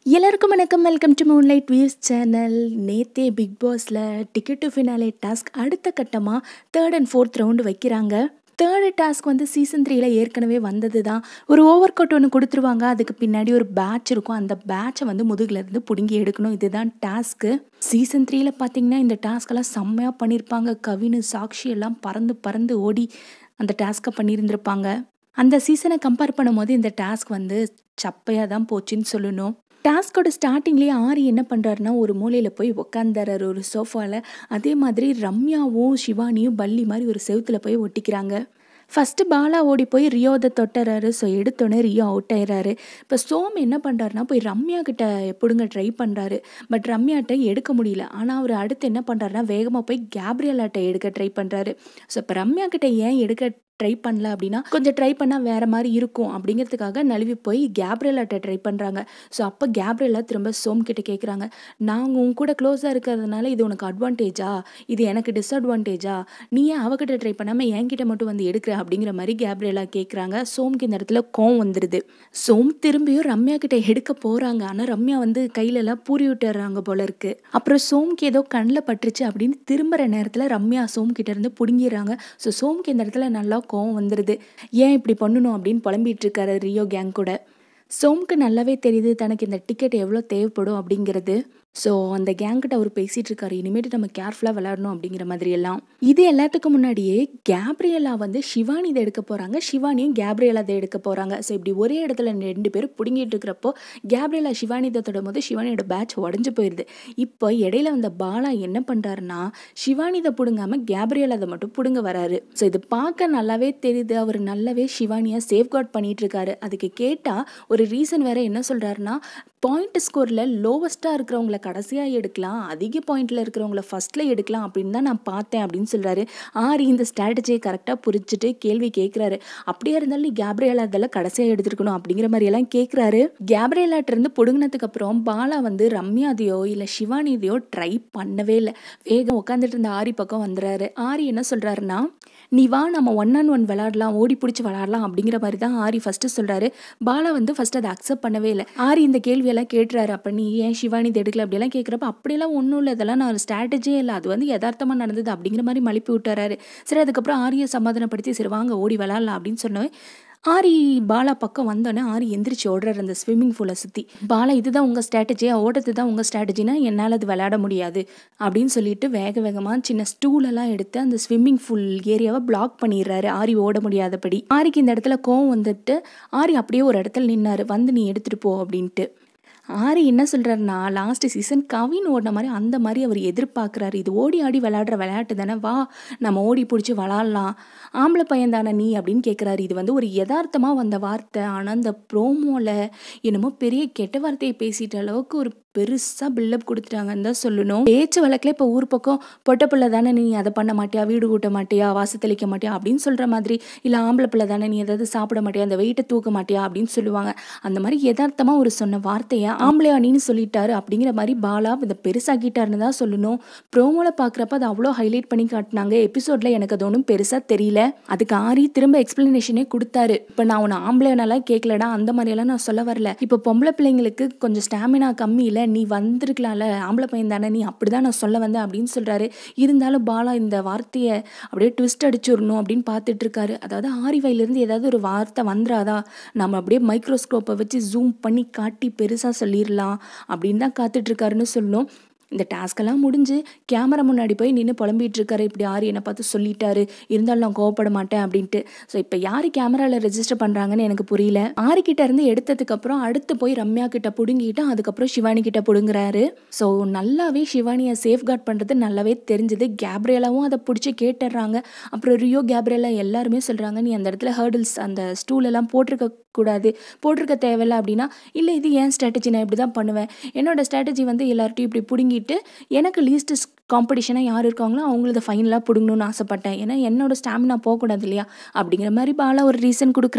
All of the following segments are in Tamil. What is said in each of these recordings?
எல்லாருக்கும் வணக்கம் welcome to Moonlight Views channel நேத்தே பிக் பாஸில் டிக்கெட் டு ஃபினாலே டாஸ்க் அடுத்த கட்டமாக தேர்ட் அண்ட் ஃபோர்த் ரவுண்டு வைக்கிறாங்க தேர்டு டாஸ்க் வந்து சீசன் த்ரீல ஏற்கனவே வந்தது தான் ஒரு ஓவர் கோட் ஒன்று கொடுத்துருவாங்க அதுக்கு பின்னாடி ஒரு பேட்ச் இருக்கும் அந்த பேட்சை வந்து முதுகுலேருந்து பிடுங்கி எடுக்கணும் இதுதான் டாஸ்க்கு சீசன் த்ரீல பார்த்தீங்கன்னா இந்த டாஸ்க்கெல்லாம் செம்மையாக பண்ணியிருப்பாங்க கவினு சாக்ஷி எல்லாம் பறந்து பறந்து ஓடி அந்த டாஸ்க்கை பண்ணியிருந்திருப்பாங்க அந்த சீசனை கம்பேர் பண்ணும்போது இந்த டாஸ்க் வந்து சப்பையாக தான் போச்சுன்னு சொல்லணும் டாஸ்கோட ஸ்டார்டிங்லேயே ஆரி என்ன பண்ணுறாருன்னா ஒரு மூலையில் போய் உக்காந்துறாரு ஒரு சோஃபாவில் அதே மாதிரி ரம்யாவும் சிவானியும் பள்ளி மாதிரி ஒரு செவுத்துல போய் ஒட்டிக்கிறாங்க ஃபஸ்ட்டு பாலா ஓடி போய் ரியோதை தொட்டுறாரு ஸோ எடுத்தோடனே ரியோ அவுட் ஆயிடுறாரு இப்போ சோம் என்ன பண்ணுறாருனா போய் ரம்யா கிட்ட எப்படிங்க ட்ரை பண்ணுறாரு பட் ரம்யாட்ட எடுக்க முடியல ஆனால் அவர் அடுத்து என்ன பண்ணுறாருனா வேகமாக போய் கேப்ரியலாட்ட எடுக்க ட்ரை பண்ணுறாரு ஸோ இப்போ ரம்யா கிட்ட ஏன் எடுக்க ட்ரை பண்ணல அப்படின்னா கொஞ்சம் ட்ரை பண்ணால் வேறு மாதிரி இருக்கும் அப்படிங்கிறதுக்காக நழுவி போய் கேப்ரியலாட்ட ட்ரை பண்ணுறாங்க ஸோ அப்போ கேப்ரியலா திரும்ப சோம் கிட்ட கேட்குறாங்க நாங்கள் உன் கூட க்ளோஸாக இருக்கிறதுனால இது உனக்கு அட்வான்டேஜா இது எனக்கு டிஸ்அட்வான்டேஜா நீ ஏன் அவகிட்ட ட்ரை பண்ணாமல் என்கிட்ட மட்டும் வந்து எடுக்கிற அப்படிங்கிற மாதிரி கேப்ரியலா கேட்குறாங்க சோம்க்கு இந்த இடத்துல கோவம் வந்துடுது சோம் திரும்பியும் ரம்யா கிட்ட எடுக்க போகிறாங்க ஆனால் ரம்யா வந்து கையிலலாம் பூரி விட்டுறாங்க போல இருக்கு அப்புறம் சோம்க்கு ஏதோ கண்ணில் பட்டுருச்சு அப்படின்னு திரும்புகிற நேரத்தில் ரம்யா சோம் கிட்ட இருந்து பிடுங்கிடுறாங்க ஸோ சோம்க்கு இந்த இடத்துல நல்லா கோவம் வந்துடுது ஏன் இப்படி பண்ணணும் அப்படின்னு புலம்பிட்டு இருக்காரு ரியோ கேங் கூட சோம்க்கு நல்லாவே தெரியுது தனக்கு இந்த டிக்கெட் எவ்வளோ தேவைப்படும் அப்படிங்கிறது ஸோ அந்த கேங்கிட்ட அவர் பேசிகிட்டு இருக்காரு இனிமேட்டு நம்ம கேர்ஃபுல்லாக விளையாடணும் அப்படிங்கிற மாதிரி எல்லாம் இது எல்லாத்துக்கும் முன்னாடியே கேப்ரியலா வந்து சிவானி இதை எடுக்க போகிறாங்க சிவானியும் கேப்ரியலா இதை எடுக்க போகிறாங்க ஸோ இப்படி ஒரே இடத்துல ரெண்டு பேரும் பிடுங்கிட்டு இருக்கிறப்போ கேப்ரியலா சிவானி இதை தொடும் போது சிவானியோட பேட்ச் உடஞ்சு போயிடுது இப்போ இடையில வந்த பாலா என்ன பண்ணுறாருன்னா சிவானி இதை பிடுங்காமல் கேப்ரியலா அதை மட்டும் பிடுங்க வராரு ஸோ இது பார்க்க நல்லாவே தெரியுது அவர் நல்லாவே சிவானியை சேஃப்கார்ட் பண்ணிட்டு இருக்காரு அதுக்கு கேட்டால் ஒரு ரீசன் வேற என்ன சொல்கிறாருன்னா பாயிண்ட் ஸ்கோரில் லோவஸ்ட்டாக இருக்கிறவங்கள கடைசியாக எடுக்கலாம் அதிக பாயிண்டில் இருக்கிறவங்கள ஃபஸ்ட்டில் எடுக்கலாம் அப்படின்னு தான் நான் பார்த்தேன் அப்படின்னு சொல்கிறாரு ஆரி இந்த ஸ்ட்ராட்டஜியை கரெக்டாக புரிஞ்சுட்டு கேள்வி கேட்குறாரு அப்படியே இருந்தாலும் நீ கேப்ரியலா அதெல்லாம் கடைசியாக எடுத்துருக்கணும் அப்படிங்கிற மாதிரியெல்லாம் கேட்குறாரு கேப்ரியலாட்டிருந்து பிடுங்கினதுக்கு அப்புறம் பாலா வந்து ரம்யாதையோ இல்லை சிவானிதையோ ட்ரை பண்ணவே இல்லை வேகம் உட்காந்துட்டு இருந்த ஆரி பக்கம் வந்துடுறாரு ஆரி என்ன சொல்கிறாருன்னா நீ வா நம்ம ஒன் ஆன் ஒன் விளாடலாம் ஓடி பிடிச்சி விளாடலாம் அப்படிங்கிற மாதிரி தான் ஆரி ஃபஸ்ட்டு சொல்கிறாரு பாலா வந்து ஃபஸ்ட்டு அதை அக்செப்ட் பண்ணவே இல்லை ஆரி இந்த கேள்வியெல்லாம் கேட்டுறாரு அப்போ நீ ஏன் சிவானி இது எடுக்கல அப்படியெல்லாம் கேட்குறப்ப அப்படியெல்லாம் ஒன்றும் இல்லை இதெல்லாம் நான் ஸ்ட்ராட்டஜியே இல்லை அது வந்து யதார்த்தமாக நடந்தது அப்படிங்கிற மாதிரி மலிப்பி விட்டுறாரு சரி அதுக்கப்புறம் ஆரியை சமாதானப்படுத்தி சரி வாங்க ஓடி விளாட்லாம் அப்படின்னு சொன்னேன் ஆரி பாலா பக்கம் வந்தோடனே ஆரி எந்திரிச்சு ஓடுறாரு அந்த ஸ்விம்மிங் பூலை சுற்றி பாலா இதுதான் உங்கள் ஸ்ட்ராட்டஜியா ஓடுறது தான் உங்கள் ஸ்ட்ராட்டஜினா என்னால் அது விளையாட முடியாது அப்படின்னு சொல்லிட்டு வேக வேகமாக சின்ன ஸ்டூலெல்லாம் எடுத்து அந்த ஸ்விம்மிங் பூல் ஏரியாவை பிளாக் பண்ணிடுறாரு ஆரி ஓட முடியாதபடி ஆரிக்கு இந்த இடத்துல கோவம் வந்துட்டு ஆரி அப்படியே ஒரு இடத்துல நின்னாரு வந்து நீ எடுத்துகிட்டு போ அப்படின்ட்டு ஆரி என்ன சொல்கிறாருன்னா லாஸ்ட் சீசன் கவின் ஓடின மாதிரி அந்த மாதிரி அவர் எதிர்பார்க்குறாரு இது ஓடி ஆடி விளையாடுற விளையாட்டு தானே வா நம்ம ஓடி பிடிச்சி விளாட்லாம் ஆம்பளை பையன் தானே நீ அப்படின்னு கேட்குறாரு இது வந்து ஒரு யதார்த்தமாக வந்த வார்த்தை ஆனால் அந்த ப்ரோமோவில் என்னமோ பெரிய கெட்ட வார்த்தையை பேசிட்ட அளவுக்கு ஒரு பெருசாக பில்டப் கொடுத்துட்டாங்கன்னு தான் சொல்லணும் பேச்சு வழக்கில் இப்போ ஊர் பக்கம் பொட்ட பிள்ளை தானே நீ அதை பண்ண மாட்டியா வீடு கூட்ட மாட்டியா வாச தெளிக்க மாட்டியா அப்படின்னு சொல்கிற மாதிரி இல்லை ஆம்பளை பிள்ளை தானே நீ எதாவது சாப்பிட மாட்டியா அந்த வெயிட்டை தூக்க மாட்டியா அப்படின்னு சொல்லுவாங்க அந்த மாதிரி யதார்த்தமாக ஒரு சொன்ன வார்த்தையை ஆம்பளையா நீன்னு சொல்லிட்டாரு அப்படிங்கிற மாதிரி பாலா இதை பெருசாக்கிட்டாருன்னு தான் சொல்லணும் ப்ரோமோவில் பார்க்குறப்ப அதை அவ்வளோ ஹைலைட் பண்ணி காட்டினாங்க எபிசோடில் எனக்கு அது ஒன்றும் பெருசாக தெரியல அதுக்கு ஆரி திரும்ப எக்ஸ்பிளனேஷனே கொடுத்தாரு இப்போ நான் உன்னை ஆம்பளைனாலாம் கேட்கலடா அந்த மாதிரியெல்லாம் நான் சொல்ல வரல இப்போ பொம்பளை பிள்ளைங்களுக்கு கொஞ்சம் ஸ்டாமினா கம்மி இல்லை நீ வந்திருக்கலாம்ல ஆம்பளை பையன் தானே நீ அப்படி தான் நான் சொல்ல வந்தேன் அப்படின்னு சொல்கிறாரு இருந்தாலும் பாலா இந்த வார்த்தையை அப்படியே ட்விஸ்ட் அடிச்சிடணும் அப்படின்னு பார்த்துட்டு இருக்காரு அதாவது ஆரி வாயிலிருந்து ஏதாவது ஒரு வார்த்தை வந்துடாதா நம்ம அப்படியே மைக்ரோஸ்கோப்பை வச்சு ஜூம் பண்ணி காட்டி பெருசாக சொல்லிடலாம் அப்படின்னு தான் காத்துட்ருக்காருன்னு சொல்லணும் இந்த டாஸ்க்கெல்லாம் முடிஞ்சு கேமரா முன்னாடி போய் நின்று புலம்பிட்டு இருக்காரு இப்படி ஆரி என்னை பார்த்து சொல்லிட்டாரு இருந்தாலும் நான் கோவப்பட மாட்டேன் அப்படின்ட்டு ஸோ இப்போ யார் கேமராவில் ரெஜிஸ்டர் பண்ணுறாங்கன்னு எனக்கு புரியல ஆரி கிட்ட இருந்து எடுத்ததுக்கப்புறம் அடுத்து போய் ரம்யா கிட்ட பிடுங்கிட்டு அதுக்கப்புறம் சிவானி கிட்ட பிடுங்குறாரு ஸோ நல்லாவே சிவானியை சேஃப்கார்ட் பண்ணுறது நல்லாவே தெரிஞ்சது கேப்ரியலாவும் அதை பிடிச்சி கேட்டுடுறாங்க அப்புறம் ரியோ கேப்ரியலா எல்லாருமே சொல்கிறாங்க நீ அந்த இடத்துல ஹேர்டில்ஸ் அந்த ஸ்டூல் எல்லாம் போட்டிருக்க கூடாது போட்டிருக்க தேவையில்ல அப்படின்னா இல்லை இது ஏன் ஸ்ட்ராட்டஜி நான் இப்படி தான் பண்ணுவேன் என்னோட ஸ்ட்ராட்டஜி வந்து எல்லார்ட்டையும் இப்படி பிடுங்கிட்டு எனக்கு லீஸ்ட் காம்படிஷனாக யார் இருக்காங்களோ அவங்களது ஃபைனலாக பிடுங்கணும்னு ஆசைப்பட்டேன் ஏன்னா என்னோட ஸ்டாமினா போகக்கூடாது இல்லையா அப்படிங்கிற மாதிரி பாலா ஒரு ரீசன் கொடுக்குறாரு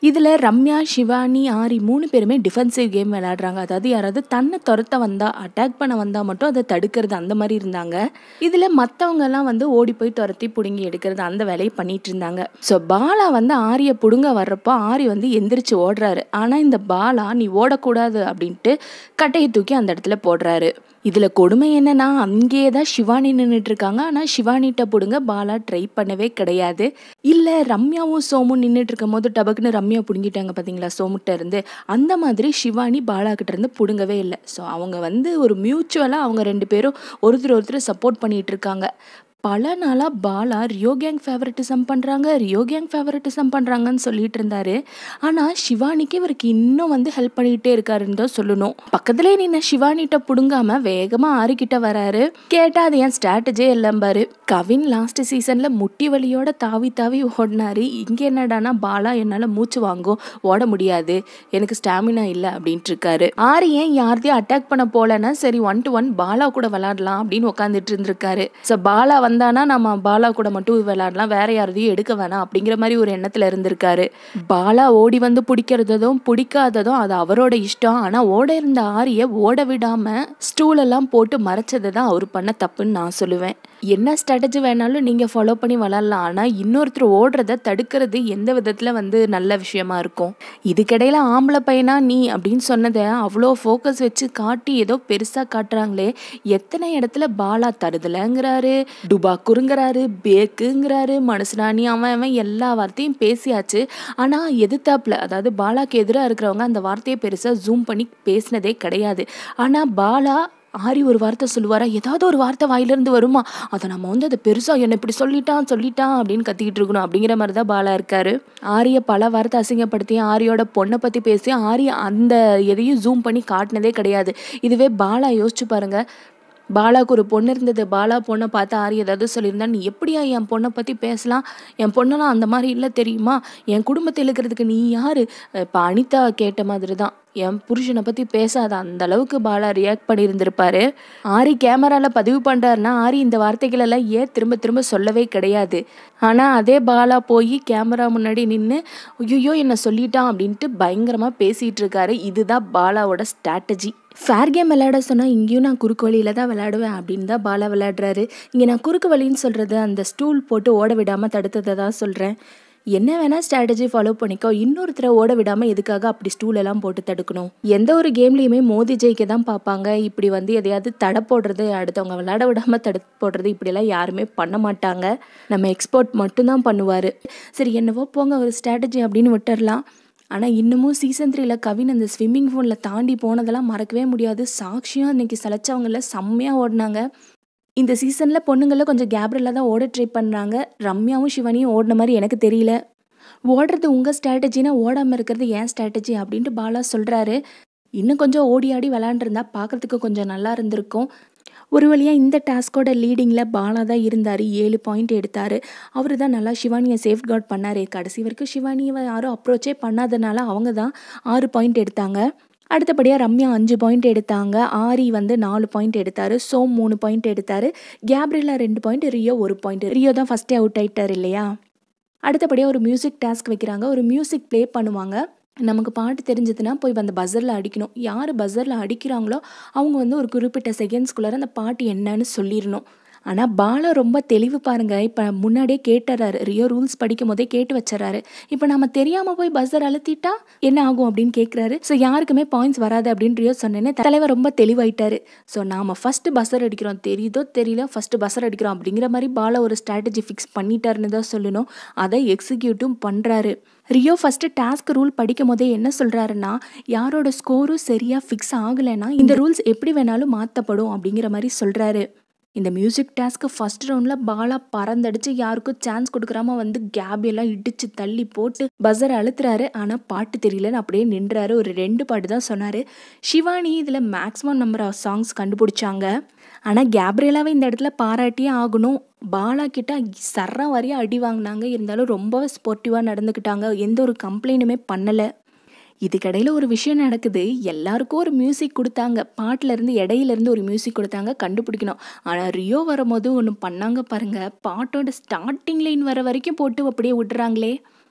இதில் ரம்யா சிவானி ஆரி மூணு பேருமே டிஃபென்சிவ் கேம் விளையாடுறாங்க அதாவது யாராவது தன்னை துரத்த வந்தால் அட்டாக் பண்ண வந்தால் மட்டும் அதை தடுக்கிறது அந்த மாதிரி இருந்தாங்க இதில் மற்றவங்கெல்லாம் வந்து ஓடி போய் துரத்தி பிடுங்கி எடுக்கிறது அந்த வேலையை பண்ணிட்டு இருந்தாங்க ஸோ பாலா வந்து ஆரியை பிடுங்க வர்றப்போ ஆரி வந்து எந்திரிச்சு ஓடுறாரு ஆனால் இந்த பாலா நீ ஓடக்கூடாது அப்படின்ட்டு கட்டையை தூக்கி அந்த இடத்துல போடுறாரு இதில் கொடுமை என்னன்னா அங்கேயே தான் சிவானி நின்றுட்டு இருக்காங்க ஆனால் சிவானிட்ட பிடுங்க பாலா ட்ரை பண்ணவே கிடையாது இல்லை ரம்யாவும் சோமும் நின்றுட்டு இருக்கும் போது டபக்குன்னு ரம்யா பிடுங்கிட்டாங்க பார்த்தீங்களா சோமுட்ட இருந்து அந்த மாதிரி சிவானி பாலா கிட்ட இருந்து பிடுங்கவே இல்லை ஸோ அவங்க வந்து ஒரு மியூச்சுவலாக அவங்க ரெண்டு பேரும் ஒருத்தர் ஒருத்தர் சப்போர்ட் பண்ணிட்டு இருக்காங்க பல நாளாக பாலா ரியோ கேங் ஃபேவரட்டிசம் பண்ணுறாங்க ரியோ கேங் ஃபேவரட்டிசம் பண்ணுறாங்கன்னு சொல்லிட்டு இருந்தாரு ஆனால் சிவானிக்கு இவருக்கு இன்னும் வந்து ஹெல்ப் பண்ணிகிட்டே இருக்காருன்னு தான் சொல்லணும் பக்கத்துலேயே நின்ன சிவானிட்ட பிடுங்காம வேகமாக ஆறிக்கிட்ட வராரு கேட்டால் அது என் ஸ்ட்ராட்டஜியே இல்லம்பாரு கவின் லாஸ்ட் சீசனில் முட்டி வலியோட தாவி தாவி ஓடினாரு இங்கே என்னடானா பாலா என்னால் மூச்சு வாங்கும் ஓட முடியாது எனக்கு ஸ்டாமினா இல்லை அப்படின்ட்டு இருக்காரு ஆரி ஏன் யார்த்தையும் அட்டாக் பண்ண போலன்னா சரி ஒன் டு ஒன் பாலா கூட விளாடலாம் அப்படின்னு உட்காந்துட்டு இருந்திருக்காரு ஸோ பாலா வந்தானா நம்ம பாலா கூட மட்டும் விளையாடலாம் வேற யாரையும் எடுக்க வேணாம் அப்படிங்கிற மாதிரி ஒரு எண்ணத்துல இருந்திருக்காரு பாலா ஓடி வந்து பிடிக்கிறதும் பிடிக்காததும் அது அவரோட இஷ்டம் ஆனா ஓட இருந்த ஆரிய ஓட விடாம ஸ்டூல் எல்லாம் போட்டு மறைச்சது தான் அவர் பண்ண தப்புன்னு நான் சொல்லுவேன் என்ன ஸ்ட்ராட்டஜி வேணாலும் நீங்க ஃபாலோ பண்ணி விளாட்லாம் ஆனா இன்னொருத்தர் ஓடுறத தடுக்கிறது எந்த விதத்துல வந்து நல்ல விஷயமா இருக்கும் இதுக்கிடையில ஆம்பளை பையனா நீ அப்படின்னு சொன்னதை அவ்வளோ ஃபோக்கஸ் வச்சு காட்டி ஏதோ பெருசா காட்டுறாங்களே எத்தனை இடத்துல பாலா தருதலைங்கிறாரு டுபா குறுங்குறாரு பேக்குங்கிறாரு மனுஷனானி அவன் அவன் எல்லா வார்த்தையும் பேசியாச்சு ஆனால் எதிர்த்தாப்புல அதாவது பாலாக்கு எதிராக இருக்கிறவங்க அந்த வார்த்தையை பெருசாக ஜூம் பண்ணி பேசினதே கிடையாது ஆனால் பாலா ஆரி ஒரு வார்த்தை சொல்லுவாரா ஏதாவது ஒரு வார்த்தை வாயிலிருந்து வருமா அதை நம்ம வந்து அதை பெருசாக என்ன இப்படி சொல்லிட்டான் சொல்லிட்டான் அப்படின்னு கத்திக்கிட்டு இருக்கணும் அப்படிங்கிற மாதிரி தான் பாலா இருக்காரு ஆரியை பல வார்த்தை அசிங்கப்படுத்தி ஆரியோட பொண்ணை பற்றி பேசி ஆரி அந்த எதையும் ஜூம் பண்ணி காட்டினதே கிடையாது இதுவே பாலா யோசிச்சு பாருங்க பாலாவுக்கு ஒரு பொண்ணு இருந்தது பாலா பொண்ணை பார்த்து ஆரி ஏதாவது சொல்லியிருந்தா நீ எப்படியா என் பொண்ணை பற்றி பேசலாம் என் பொண்ணெல்லாம் அந்த மாதிரி இல்லை தெரியுமா என் குடும்பத்தை இழுக்கிறதுக்கு நீ யார் இப்போ அனிதா கேட்ட மாதிரி தான் என் புருஷனை பற்றி பேசாத அந்த அளவுக்கு பாலா ரியாக்ட் பண்ணியிருந்திருப்பாரு ஆரி கேமராவில் பதிவு பண்ணுறாருன்னா ஆரி இந்த வார்த்தைகள் எல்லாம் ஏன் திரும்ப திரும்ப சொல்லவே கிடையாது ஆனால் அதே பாலா போய் கேமரா முன்னாடி நின்று ஐயோ என்ன சொல்லிட்டான் அப்படின்ட்டு பயங்கரமாக பேசிகிட்டு இருக்காரு இதுதான் பாலாவோட ஸ்ட்ராட்டஜி ஃபேர் கேம் விளையாட சொன்னால் இங்கேயும் நான் குறுக்கு வழியில் தான் விளையாடுவேன் அப்படின்னு தான் பாலா விளையாடுறாரு இங்கே நான் குறுக்கு வழின்னு சொல்கிறது அந்த ஸ்டூல் போட்டு ஓட விடாமல் தடுத்ததை தான் சொல்கிறேன் என்ன வேணால் ஸ்ட்ராட்டஜி ஃபாலோ பண்ணிக்கோ இன்னொருத்தரை ஓட விடாமல் எதுக்காக அப்படி ஸ்டூல் எல்லாம் போட்டு தடுக்கணும் எந்த ஒரு கேம்லேயுமே மோதி ஜெயிக்க தான் பார்ப்பாங்க இப்படி வந்து எதையாவது தடை போடுறது அடுத்தவங்க விளையாட விடாமல் தடை போடுறது இப்படியெல்லாம் யாருமே பண்ண மாட்டாங்க நம்ம எக்ஸ்போர்ட் மட்டும்தான் பண்ணுவார் சரி என்னவோ போங்க ஒரு ஸ்ட்ராட்டஜி அப்படின்னு விட்டுறலாம் ஆனால் இன்னமும் சீசன் த்ரீல கவின் அந்த ஸ்விம்மிங் பூலில் தாண்டி போனதெல்லாம் மறக்கவே முடியாது சாட்சியும் அன்னைக்கு சளைச்சவங்கள செம்மையாக ஓடினாங்க இந்த சீசனில் பொண்ணுங்களில் கொஞ்சம் கேப்ரில் தான் ஓட ட்ரை பண்ணுறாங்க ரம்யாவும் சிவனியும் ஓடின மாதிரி எனக்கு தெரியல ஓடுறது உங்கள் ஸ்ட்ராட்டஜினா ஓடாமல் இருக்கிறது ஏன் ஸ்ட்ராட்டஜி அப்படின்ட்டு பாலா சொல்கிறாரு இன்னும் கொஞ்சம் ஓடி ஆடி விளாண்டுருந்தா பார்க்குறதுக்கு கொஞ்சம் நல்லா இருந்திருக்கும் ஒரு வழியாக இந்த டாஸ்கோட லீடிங்கில் பாலா தான் இருந்தார் ஏழு பாயிண்ட் எடுத்தார் அவர் தான் நல்லா சிவானியை சேஃப்கார்ட் பண்ணார் கடைசி வரைக்கும் சிவானியை யாரும் அப்ரோச்சே பண்ணாதனால அவங்க தான் ஆறு பாயிண்ட் எடுத்தாங்க அடுத்தபடியாக ரம்யா அஞ்சு பாயிண்ட் எடுத்தாங்க ஆரி வந்து நாலு பாயிண்ட் எடுத்தார் சோம் மூணு பாயிண்ட் எடுத்தார் கேப்ரிலா ரெண்டு பாயிண்ட் ரியோ ஒரு பாயிண்ட் ரியோ தான் ஃபஸ்ட்டே அவுட் ஆயிட்டார் இல்லையா அடுத்தபடியாக ஒரு மியூசிக் டாஸ்க் வைக்கிறாங்க ஒரு மியூசிக் ப்ளே பண்ணுவாங்க நமக்கு பாட்டு தெரிஞ்சதுன்னா போய் அந்த பஸரில் அடிக்கணும் யார் பஸரில் அடிக்கிறாங்களோ அவங்க வந்து ஒரு குறிப்பிட்ட செகண்ட்ஸ்குள்ளார அந்த பாட்டு என்னன்னு சொல்லிடணும் ஆனால் பாலா ரொம்ப தெளிவு பாருங்க இப்போ முன்னாடியே கேட்டுறாரு ரியோ ரூல்ஸ் படிக்கும் போதே கேட்டு வச்சுறாரு இப்போ நம்ம தெரியாமல் போய் பஸ்ஸர் அழுத்திட்டா என்ன ஆகும் அப்படின்னு கேட்குறாரு ஸோ யாருக்குமே பாயிண்ட்ஸ் வராது அப்படின்னு ரியோ சொன்னேன்னே தலைவர் ரொம்ப தெளிவாயிட்டாரு ஸோ நாம் ஃபஸ்ட்டு பஸ்ஸர் அடிக்கிறோம் தெரியுதோ தெரியல ஃபஸ்ட்டு பஸ்ஸர் அடிக்கிறோம் அப்படிங்கிற மாதிரி பாலா ஒரு ஸ்ட்ராட்டஜி ஃபிக்ஸ் பண்ணிட்டாருன்னு தான் சொல்லணும் அதை எக்ஸிக்யூட்டும் பண்ணுறாரு ரியோ ஃபஸ்ட்டு டாஸ்க் ரூல் படிக்கும் போதே என்ன சொல்கிறாருன்னா யாரோட ஸ்கோரும் சரியாக ஃபிக்ஸ் ஆகலைன்னா இந்த ரூல்ஸ் எப்படி வேணாலும் மாற்றப்படும் அப்படிங்கிற மாதிரி சொல்கிறாரு இந்த மியூசிக் டாஸ்க்கு ஃபர்ஸ்ட் ரவுண்டில் பாலா பறந்தடிச்சு யாருக்கும் சான்ஸ் கொடுக்குறாம வந்து கேப் எல்லாம் இடிச்சு தள்ளி போட்டு பஸர் அழுத்துறாரு ஆனால் பாட்டு தெரியலன்னு அப்படியே நின்றாரு ஒரு ரெண்டு பாட்டு தான் சொன்னார் சிவானி இதில் மேக்ஸிமம் நம்பர் ஆஃப் சாங்ஸ் கண்டுபிடிச்சாங்க ஆனால் கேப்ரியலாவை இந்த இடத்துல பாராட்டியே ஆகணும் பாலா கிட்ட சர்ற வரையும் அடி வாங்கினாங்க இருந்தாலும் ரொம்ப ஸ்போர்ட்டிவாக நடந்துக்கிட்டாங்க எந்த ஒரு கம்ப்ளைண்ட்டுமே பண்ணலை இதுக்கடையில் ஒரு விஷயம் நடக்குது எல்லாருக்கும் ஒரு மியூசிக் கொடுத்தாங்க பாட்டிலேருந்து இடையிலேருந்து ஒரு மியூசிக் கொடுத்தாங்க கண்டுபிடிக்கணும் ஆனால் ரியோ வரும்போது ஒன்று பண்ணாங்க பாருங்க பாட்டோட ஸ்டார்டிங் லைன் வர வரைக்கும் போட்டு அப்படியே விட்டுறாங்களே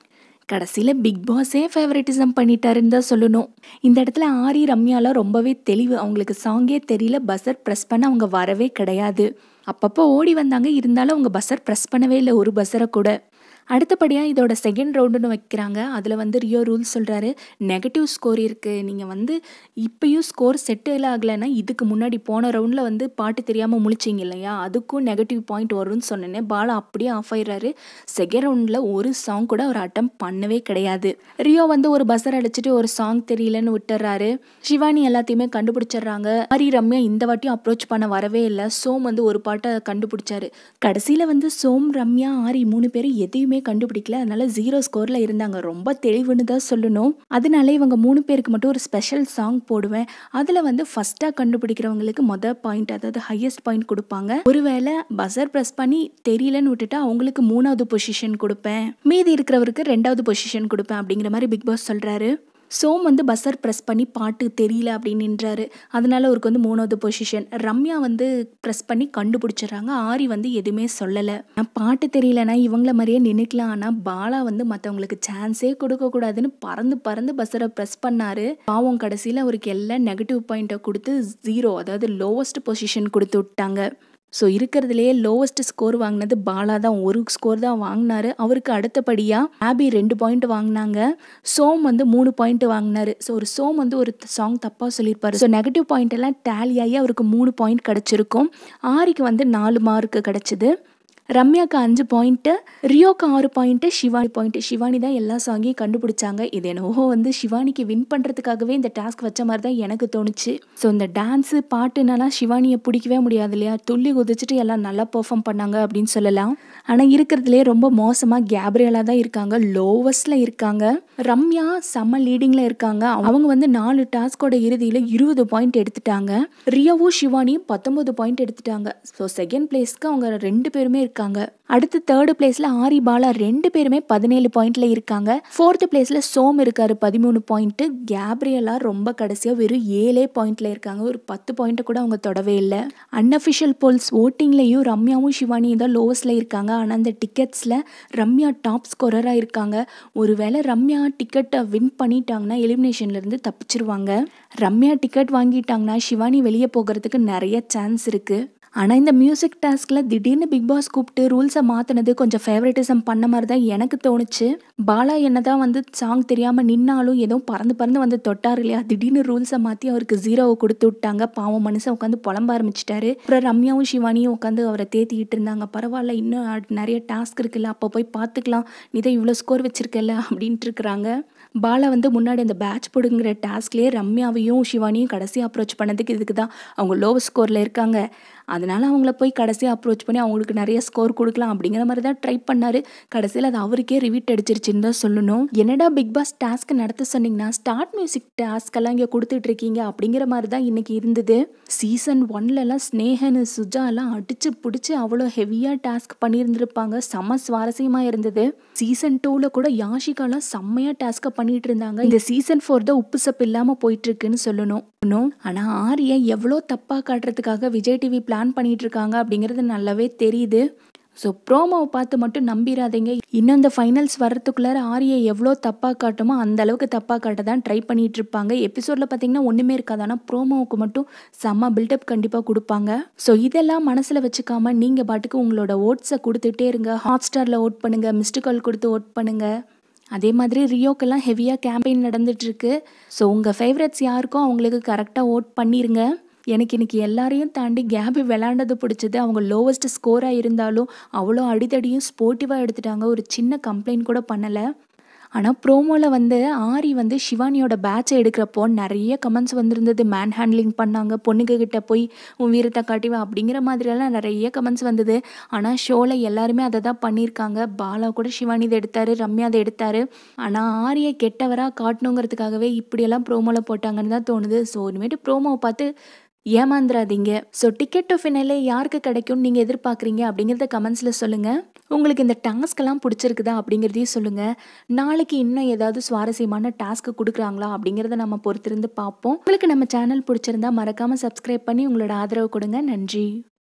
கடைசியில் பிக் பாஸே ஃபேவரட்டிசம் பண்ணிட்டாருன்னு தான் சொல்லணும் இந்த இடத்துல ஆரி ரம்யாலாம் ரொம்பவே தெளிவு அவங்களுக்கு சாங்கே தெரியல பஸ்ஸர் ப்ரெஸ் பண்ண அவங்க வரவே கிடையாது அப்பப்போ ஓடி வந்தாங்க இருந்தாலும் அவங்க பஸ்ஸர் ப்ரெஸ் பண்ணவே இல்லை ஒரு பஸ்ஸரை கூட அடுத்தபடியாக இதோட செகண்ட் ரவுண்டுன்னு வைக்கிறாங்க அதில் வந்து ரியோ ரூல் சொல்கிறாரு நெகட்டிவ் ஸ்கோர் இருக்குது நீங்கள் வந்து இப்பயும் ஸ்கோர் செட்டில் ஆகலைன்னா இதுக்கு முன்னாடி போன ரவுண்டில் வந்து பாட்டு தெரியாமல் முழிச்சிங்க இல்லையா அதுக்கும் நெகட்டிவ் பாயிண்ட் வரும்னு சொன்னேனே பாலா அப்படியே ஆஃப் ஆயிடுறாரு செகண்ட் ரவுண்டில் ஒரு சாங் கூட அவர் அட்டம் பண்ணவே கிடையாது ரியோ வந்து ஒரு பஸ்ஸர் அடிச்சுட்டு ஒரு சாங் தெரியலன்னு விட்டுறாரு சிவானி எல்லாத்தையுமே கண்டுபிடிச்சிடுறாங்க ஹரி ரம்யா இந்த வாட்டியும் அப்ரோச் பண்ண வரவே இல்லை சோம் வந்து ஒரு பாட்டை கண்டுபிடிச்சாரு கடைசியில் வந்து சோம் ரம்யா ஆரி மூணு பேரும் எதையுமே கண்டுபிடிக்கல அதனால ஜீரோ ஸ்கோரில் இருந்தாங்க ரொம்ப தெளிவுன்னு தான் சொல்லணும் அதனால இவங்க மூணு பேருக்கு மட்டும் ஒரு ஸ்பெஷல் சாங் போடுவேன் அதில் வந்து ஃபஸ்ட்டாக கண்டுபிடிக்கிறவங்களுக்கு மொதல் பாயிண்ட் அதாவது ஹையஸ்ட் பாயிண்ட் கொடுப்பாங்க ஒருவேளை பஸர் ப்ரெஸ் பண்ணி தெரியலன்னு விட்டுட்டா அவங்களுக்கு மூணாவது பொசிஷன் கொடுப்பேன் மீதி இருக்கிறவருக்கு ரெண்டாவது பொசிஷன் கொடுப்பேன் அப்படிங்கிற மாதிரி பிக் பாஸ் சொல்கிறாரு சோம் வந்து பஸ்ஸர் ப்ரெஸ் பண்ணி பாட்டு தெரியல அப்படின்னு நின்றாரு அதனால அவருக்கு வந்து மூணாவது பொசிஷன் ரம்யா வந்து ப்ரெஸ் பண்ணி கண்டுபிடிச்சிடுறாங்க ஆரி வந்து எதுவுமே சொல்லலை நான் பாட்டு தெரியலனா இவங்கள மாதிரியே நின்றுக்கலாம் ஆனால் பாலா வந்து மற்றவங்களுக்கு சான்ஸே கொடுக்கக்கூடாதுன்னு பறந்து பறந்து பஸ்ஸரை ப்ரெஸ் பண்ணாரு பாவம் கடைசியில் அவருக்கு எல்லாம் நெகட்டிவ் பாயிண்ட்டை கொடுத்து ஜீரோ அதாவது லோவஸ்ட் பொசிஷன் கொடுத்து விட்டாங்க ஸோ இருக்கிறதுலையே லோவஸ்ட் ஸ்கோர் வாங்கினது பாலா தான் ஒரு ஸ்கோர் தான் வாங்கினாரு அவருக்கு அடுத்தபடியாக ஆபி ரெண்டு பாயிண்ட் வாங்கினாங்க சோம் வந்து மூணு பாயிண்ட் வாங்கினாரு ஸோ ஒரு சோம் வந்து ஒரு சாங் தப்பாக சொல்லியிருப்பாரு ஸோ நெகட்டிவ் பாயிண்ட் எல்லாம் டேலி ஆகி அவருக்கு மூணு பாயிண்ட் கிடச்சிருக்கும் ஆரிக்கு வந்து நாலு மார்க் கிடச்சிது ரம்யாக்கு அஞ்சு பாயிண்ட்டு ரியோக்கு ஆறு பாயிண்ட்டு சிவானி பாயிண்ட்டு சிவானி தான் எல்லா சாங்கையும் கண்டுபிடிச்சாங்க இது என்னவோ வந்து சிவானிக்கு வின் பண்ணுறதுக்காகவே இந்த டாஸ்க் வச்ச மாதிரி தான் எனக்கு தோணுச்சு ஸோ இந்த டான்ஸு பாட்டுனாலாம் சிவானியை பிடிக்கவே முடியாது இல்லையா துள்ளி குதிச்சுட்டு எல்லாம் நல்லா பெர்ஃபார்ம் பண்ணாங்க அப்படின்னு சொல்லலாம் ஆனால் இருக்கிறதுலே ரொம்ப மோசமாக கேப்ரியலாக தான் இருக்காங்க லோவஸ்டில் இருக்காங்க ரம்யா செம்ம லீடிங்கில் இருக்காங்க அவங்க வந்து நாலு டாஸ்கோட இறுதியில் இருபது பாயிண்ட் எடுத்துட்டாங்க ரியோவும் சிவானியும் பத்தொன்பது பாயிண்ட் எடுத்துட்டாங்க ஸோ செகண்ட் பிளேஸ்க்கு அவங்க ரெண்டு பேருமே இருக்காங்க அடுத்து தேர்டு பிளேஸ்ல ஆரி பாலா ரெண்டு பேருமே பதினேழு பாயிண்ட்ல இருக்காங்க ஃபோர்த்து பிளேஸ்ல சோம் இருக்காரு பதிமூணு பாயிண்ட் கேப்ரியலா ரொம்ப கடைசியா வெறும் ஏழே பாயிண்ட்ல இருக்காங்க ஒரு பத்து பாயிண்ட் கூட அவங்க தொடவே இல்லை அன்அஃபிஷியல் போல்ஸ் ஓட்டிங்லையும் ரம்யாவும் சிவானியும் தான் லோவஸ்ட்ல இருக்காங்க ஆனால் அந்த டிக்கெட்ஸ்ல ரம்யா டாப் ஸ்கோரரா இருக்காங்க ஒருவேளை ரம்யா டிக்கெட்டை வின் பண்ணிட்டாங்கன்னா எலிமினேஷன்ல இருந்து தப்பிச்சிருவாங்க ரம்யா டிக்கெட் வாங்கிட்டாங்கன்னா சிவானி வெளியே போகிறதுக்கு நிறைய சான்ஸ் இருக்கு ஆனால் இந்த மியூசிக் டாஸ்கில் திடீர்னு பிக் பாஸ் கூப்பிட்டு ரூல்ஸை மாற்றினது கொஞ்சம் ஃபேவரட்டிசம் பண்ண மாதிரி தான் எனக்கு தோணுச்சு பாலா என்ன தான் வந்து சாங் தெரியாமல் நின்னாலும் ஏதோ பறந்து பறந்து வந்து தொட்டார் இல்லையா திடீர்னு ரூல்ஸை மாற்றி அவருக்கு ஜீரோவை கொடுத்து விட்டாங்க பாவம் மனுஷன் உட்காந்து புலம்ப ஆரம்பிச்சிட்டாரு அப்புறம் ரம்யாவும் சிவானியும் உட்காந்து அவரை தேத்திக்கிட்டு இருந்தாங்க பரவாயில்ல இன்னும் அட் நிறைய டாஸ்க் இருக்குல்ல அப்போ போய் பார்த்துக்கலாம் நீ தான் இவ்வளோ ஸ்கோர் வச்சிருக்கல அப்படின்ட்டு இருக்கிறாங்க பாலா வந்து முன்னாடி அந்த பேட்ச் போடுங்கிற டாஸ்க்லேயே ரம்யாவையும் சிவானியும் கடைசி அப்ரோச் பண்ணதுக்கு இதுக்கு தான் அவங்க லோ ஸ்கோரில் இருக்காங்க அதனால அவங்கள போய் கடைசியாக அப்ரோச் பண்ணி அவங்களுக்கு நிறைய ஸ்கோர் கொடுக்கலாம் அப்படிங்கிற மாதிரி தான் ட்ரை பண்ணாரு கடைசியில் அது அவருக்கே ரிவீட் அடிச்சிருச்சுன்னு தான் சொல்லணும் என்னடா பிக் பாஸ் டாஸ்க் நடத்த சொன்னீங்கன்னா ஸ்டார்ட் மியூசிக் டாஸ்க்கெல்லாம் இங்கே கொடுத்துட்டு இருக்கீங்க அப்படிங்கிற மாதிரி தான் இன்னைக்கு இருந்தது சீசன் ஒன்லலாம் ஸ்னேகனு சுஜா எல்லாம் அடிச்சு பிடிச்சி அவ்வளோ ஹெவியாக டாஸ்க் பண்ணியிருந்திருப்பாங்க செம்ம சுவாரஸ்யமாக இருந்தது சீசன் டூவில் கூட யாஷிகாலாம் செம்மையாக டாஸ்க்கை பண்ணிட்டு இருந்தாங்க இந்த சீசன் ஃபோர் தான் உப்பு சப்பு இல்லாமல் போயிட்டு இருக்குன்னு சொல்லணும் ஆனால் ஆரியை எவ்வளோ தப்பாக காட்டுறதுக்காக விஜய் டிவி பிளான் பண்ணிட்டு இருக்காங்க அப்படிங்கிறது நல்லாவே தெரியுது ஸோ ப்ரோமோவை பார்த்து மட்டும் நம்பிடாதீங்க இன்னும் இந்த ஃபைனல்ஸ் வர்றதுக்குள்ளார ஆரியை எவ்வளோ தப்பாக காட்டுமோ அந்த அளவுக்கு தப்பாக காட்ட தான் ட்ரை பண்ணிட்டு இருப்பாங்க எபிசோடில் பார்த்தீங்கன்னா ஒன்றுமே இருக்காது ஆனால் ப்ரோமோவுக்கு மட்டும் செம்ம பில்டப் கண்டிப்பாக கொடுப்பாங்க ஸோ இதெல்லாம் மனசில் வச்சுக்காம நீங்கள் பாட்டுக்கு உங்களோட ஓட்ஸை கொடுத்துட்டே இருங்க ஹாட் ஸ்டாரில் ஓட் பண்ணுங்கள் மிஸ்டு கால் கொடுத்து ஓட் பண்ணுங்கள் அதே மாதிரி ரியோக்கெல்லாம் ஹெவியாக கேம்பெயின் நடந்துட்டுருக்கு ஸோ உங்கள் ஃபேவரட்ஸ் யாருக்கோ அவங்களுக்கு கரெக்டாக ஓட் பண்ணிடுங்க எனக்கு இன்னைக்கு எல்லாரையும் தாண்டி கேபி விளாண்டது பிடிச்சது அவங்க லோவஸ்ட் ஸ்கோராக இருந்தாலும் அவ்வளோ அடித்தடியும் ஸ்போர்ட்டிவாக எடுத்துட்டாங்க ஒரு சின்ன கம்ப்ளைண்ட் கூட பண்ணலை ஆனால் ப்ரோமோவில் வந்து ஆரி வந்து சிவானியோட பேட்சை எடுக்கிறப்போ நிறைய கமெண்ட்ஸ் வந்திருந்தது மேன் ஹேண்ட்லிங் பண்ணாங்க பொண்ணுங்க கிட்ட போய் உன் வீரத்தை காட்டிவா அப்படிங்கிற மாதிரியெல்லாம் நிறைய கமெண்ட்ஸ் வந்தது ஆனால் ஷோவில் எல்லாருமே அதை தான் பண்ணியிருக்காங்க பாலா கூட சிவானி இதை எடுத்தார் ரம்யா அதை எடுத்தார் ஆனால் ஆரியை கெட்டவராக காட்டணுங்கிறதுக்காகவே இப்படியெல்லாம் ப்ரோமோவில் போட்டாங்கன்னு தான் தோணுது ஸோ இனிமேட்டு ப்ரோமோவை பார்த்து ஏமாந்துடாதீங்க ஸோ டிக்கெட் டு ஃபினாலே யாருக்கு கிடைக்கும்னு நீங்கள் எதிர்பார்க்குறீங்க அப்படிங்கிறத கமெண்ட்ஸில் சொல்லுங்கள் உங்களுக்கு இந்த டாஸ்க்கெல்லாம் பிடிச்சிருக்குதா அப்படிங்கிறதையும் சொல்லுங்கள் நாளைக்கு இன்னும் ஏதாவது சுவாரஸ்யமான டாஸ்க்கு கொடுக்குறாங்களா அப்படிங்கிறத நம்ம பொறுத்திருந்து பார்ப்போம் உங்களுக்கு நம்ம சேனல் பிடிச்சிருந்தா மறக்காமல் சப்ஸ்கிரைப் பண்ணி உங்களோட ஆதரவு கொடுங்க நன்றி